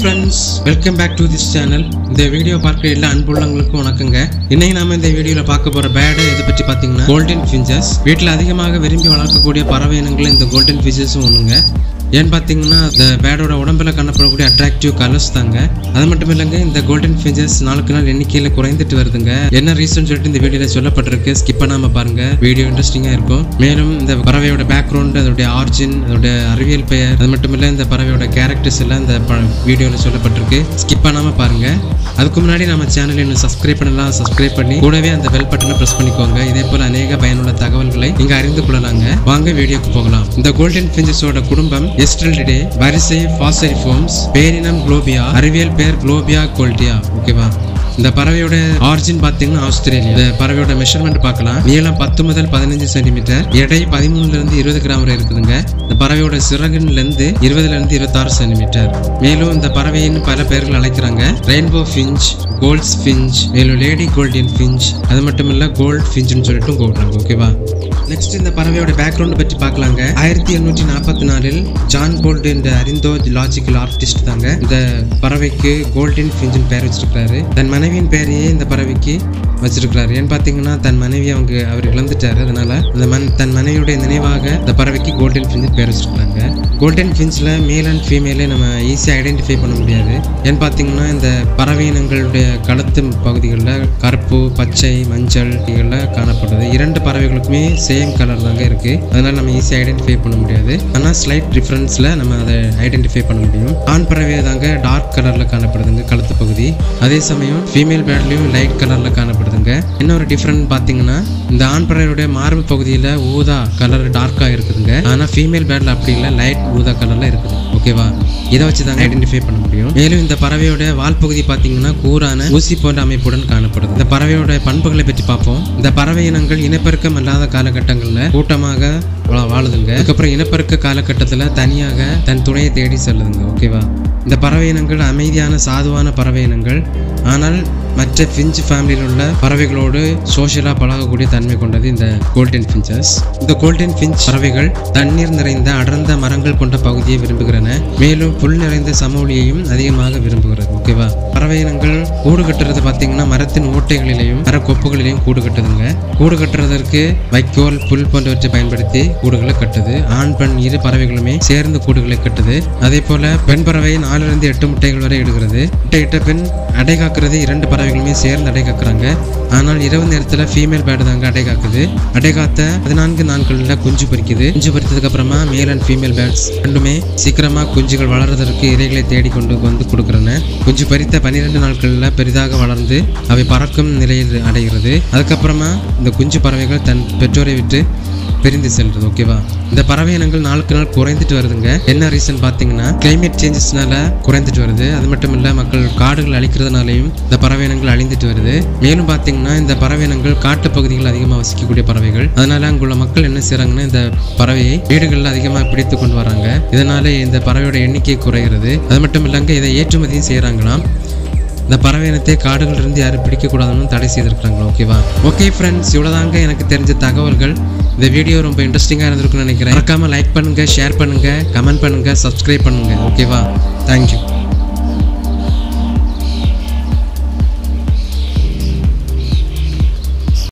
friends welcome back to this channel இந்த video பார்க்குற எல்லா அன்புள்ளவங்களுக்கும் வணக்கங்க இன்னைக்கு நாம இந்த வீடியோவில் பார்க்க போற பேடு இதை பற்றி பார்த்தீங்கன்னா கோல்டன் ஃபிஞ்சஸ் வீட்டில் அதிகமாக விரும்பி வளர்க்கக்கூடிய பறவை இனங்கள் இந்த கோல்டன் ஃபிஞ்சஸும் ஒன்றுங்க ஏன்னு பார்த்தீங்கன்னா இந்த பேடோட உடம்புல காணப்படக்கூடிய அட்ராக்டிவ் கலர்ஸ் தாங்க அது மட்டும் இல்லைங்க இந்த கோல்டன் ஃபிஞ்சஸ் நாளுக்கு நாள் எண்ணிக்கையில் குறைந்துட்டு வருதுங்க என்ன ரீசன் சொல்லிட்டு இந்த வீடியோவில் சொல்லப்பட்டிருக்கு ஸ்கிப் பண்ணாம பாருங்க வீடியோ இன்ட்ரெஸ்டிங்காக இருக்கும் மேலும் இந்த பறவையோட பேக்ரவுண்ட் அதோடைய ஆர்ஜின் அதோட அறிவியல் பெயர் அது மட்டும் இல்லை இந்த பறவையோட கேரக்டர்ஸ் எல்லாம் இந்த வீடியோவில் சொல்லப்பட்டிருக்கு ஸ்கிப் பண்ணாம பாருங்க அதுக்கு முன்னாடி நம்ம சேனல் இன்னும் சப்ஸ்கிரைப் பண்ணலாம் சப்ஸ்கிரைப் பண்ணி கூடவே அந்த பெல் பட்டனை ப்ரெஸ் பண்ணிக்கோங்க இதே போல அநேக பயனுள்ள தகவல்களை நீங்க அறிந்து கொள்ளலாங்க வாங்க வீடியோக்கு போகலாம் இந்த கோல்டன் ஃபிஞ்சஸோட குடும்பம் எஸ்ட்ரல்டிடே வரிசை ஃபாசரிஃபோம்ஸ் பேரினம் குளோபியா அறிவியல் பேர் குளோபியா கோல்டியா ஓகேவா இந்த பறவையோட ஆரிஜின் பார்த்தீங்கன்னா ஆஸ்திரேலியா இந்த பறவையோட மெஷர்மெண்ட் பார்க்கலாம் நீளம் பத்து முதல் பதினஞ்சு சென்டிமீட்டர் எடை பதிமூணுல இருந்து இருபது கிராம் வரை இருக்குதுங்க இந்த பறவையோட சிறகின் லெந்து இருபதுல இருந்து இருபத்தாறு சென்டிமீட்டர் மேலும் இந்த பறவையின் பல பெயர்கள் அழைக்கிறாங்க ரெயின்போ ஃபிஞ்ச் கோல்ட்ஸ் ஃபிஞ்ச் மேலும் லேடி கோல்டியன் ஃபிஞ்ச் அது மட்டும் இல்ல கோல்ட் ஃபிஞ்ச்னு சொல்லிட்டு கூப்பிடுறாங்க ஓகேவா நெக்ஸ்ட் இந்த பறவையோட பேக்ரவுண்ட் பற்றி பார்க்கலாங்க ஆயிரத்தி எண்ணூற்றி நாற்பத்தி நாலில் ஜான் கோல்டு என்ற அறிந்தோ லாஜிக்கல் ஆர்டிஸ்ட் தாங்க இந்த பறவைக்கு கோல்டன் ஃபிஞ்சின் பெயர் வச்சிருக்காரு தன் மனைவியின் பெயரையே இந்த பறவைக்கு வச்சிருக்கிறாரு ஏன்னு பார்த்தீங்கன்னா தன் மனைவி அவங்க அவர் இழந்துட்டாரு அதனால அந்த மன் தன் மனைவியுடைய நினைவாக இந்த பறவைக்கு கோல்டன் ஃபிஞ்சின் பேர் வச்சிருக்காங்க கோல்டன் ஃபிஞ்சில் மேல் அண்ட் ஃபீமேலே நம்ம ஈஸியாக ஐடென்டிஃபை பண்ண முடியாது ஏன்னு பார்த்தீங்கன்னா இந்த பறவை இனங்களுடைய கழுத்து பகுதிகளில் கருப்பு பச்சை மஞ்சள் இதில் காணப்படுது இரண்டு பறவைகளுக்குமே சேம் கலர் தாங்க இருக்கு அதனால நம்ம ஈஸியாக ஐடென்டிஃபை பண்ண முடியாது ஆனால் ஸ்லைட் டிஃப்ரென்ஸில் நம்ம அதை ஐடென்டிஃபை பண்ண முடியும் ஆண் பறவை தாங்க டார்க் கலரில் காணப்படுதுங்க கழுத்து பகுதி அதே சமயம் ஃபீமேல் பேட்லையும் லைட் கலரில் காணப்படுதுங்க இன்னொரு டிஃப்ரெண்ட் பார்த்தீங்கன்னா இந்த ஆண் பறவையுடைய மார்பு பகுதியில் ஊதா கலர் டார்க்காக இருக்குதுங்க ஆனால் ஃபீமேல் பேட்ல அப்படி இல்லை லைட் ஊதா கலரில் இருக்குது ஓகேவா இதை வச்சு தாங்க ஐடென்டிஃபை பண்ண முடியும் மேலும் இந்த பறவையோட வால் பகுதி பார்த்தீங்கன்னா கூரான ஊசி போன்ற அமைப்புடன் காணப்படுது இந்த பறவையோட பண்புகளை பற்றி பார்ப்போம் இந்த பறவை இனங்கள் இனப்பெருக்கம் இல்லாத காலகட்டங்களில் கூட்டமாக வா- வாழுதுங்க அதுக்கப்புறம் இனப்பெருக்க காலகட்டத்தில் தனியாக தன் துணையை தேடி செல்லுதுங்க ஓகேவா இந்த பறவை இனங்கள் அமைதியான சாதுவான பறவை இனங்கள் ஆனால் மற்ற ஃபிஞ்ச் ஃபேமிலியில் உள்ள பறவைகளோடு சோஷியலாக பழகக்கூடிய தன்மை கொண்டது இந்த கோல்டன் ஃபிஞ்சஸ் இந்த கோல்டன் ஃபிஞ்ச் பறவைகள் தண்ணீர் நிறைந்த அடர்ந்த மரங்கள் கொண்ட பகுதியை விரும்புகிறன மேலும் புல் நிறைந்த சமவெளியையும் அதிகமாக விரும்புகிறது ஓகேவா பறவை இனங்கள் கூடு கட்டுறது பார்த்தீங்கன்னா மரத்தின் ஓட்டைகளிலேயும் மர கொப்புகளிலேயும் கூடு கட்டுதுங்க கூடு கட்டுறதற்கு வைக்கோல் புல் போன்றவற்றை பயன்படுத்தி கூடுகளை கட்டுது ஆண் பெண் இரு பறவைகளுமே சேர்ந்து கூடுகளை கட்டுது அதே போல பெண் பறவை நாலிலிருந்து எட்டு முட்டைகள் வரை இடுகிறது முட்டையிட்ட பெண் அடை காக்கிறது இரண்டு பறவைகளுமே சேர்ந்து அடை காக்குறாங்க ஆனால் இரவு நேரத்தில் ஃபீமேல் பேர்டு தாங்க அடை காக்குது அடை காத்த பதினான்கு நாட்களில் குஞ்சு பொரிக்குது குஞ்சு பொரித்ததுக்கு அப்புறமா மேல் அண்ட் ஃபீமேல் பேர்ட்ஸ் ரெண்டுமே சீக்கிரமா குஞ்சுகள் வளர்றதற்கு இரைகளை தேடி கொண்டு வந்து கொடுக்குறன குஞ்சு பறித்த பன்னிரெண்டு நாட்களில் பெரிதாக வளர்ந்து அவை பறக்கும் நிலையில் அடைகிறது அதுக்கப்புறமா இந்த குஞ்சு பறவைகள் தன் பெற்றோரை விட்டு பிரிந்து செல்றது ஓகேவா இந்த பறவை இனங்கள் நாளுக்கு நாள் குறைந்துட்டு வருதுங்க என்ன ரீசன் பார்த்தீங்கன்னா கிளைமேட் சேஞ்சஸ்னால குறைந்துட்டு வருது அது மட்டும் இல்ல மக்கள் காடுகள் அழிக்கிறதுனாலையும் இந்த பறவை இனங்கள் அழிந்துட்டு வருது மேலும் பார்த்தீங்கன்னா இந்த பறவை இனங்கள் காட்டு பகுதிகளில் அதிகமாக வசிக்கக்கூடிய பறவைகள் அதனால அங்குள்ள மக்கள் என்ன செய்றாங்கன்னா இந்த பறவையை வீடுகளில் அதிகமாக பிடித்து கொண்டு வராங்க இதனால இந்த பறவையோட எண்ணிக்கை குறைகிறது அது மட்டும் இல்லைங்க இதை ஏற்றுமதியும் செய்கிறாங்களாம் இந்த பறவை இனத்தை காடுகள் இருந்து யாரும் பிடிக்கக்கூடாதுன்னு தடை செய்திருக்காங்க ஓகேவா ஓகே ஃப்ரெண்ட்ஸ் இவ்வளோதாங்க எனக்கு தெரிஞ்ச தகவல்கள் இந்த வீடியோ ரொம்ப இன்ட்ரெஸ்டிங்காக இருந்திருக்கும்னு நினைக்கிறேன் மறக்காம லைக் பண்ணுங்க ஷேர் பண்ணுங்க கமெண்ட் பண்ணுங்க சப்ஸ்கிரைப் பண்ணுங்க ஓகேவா தேங்க்யூ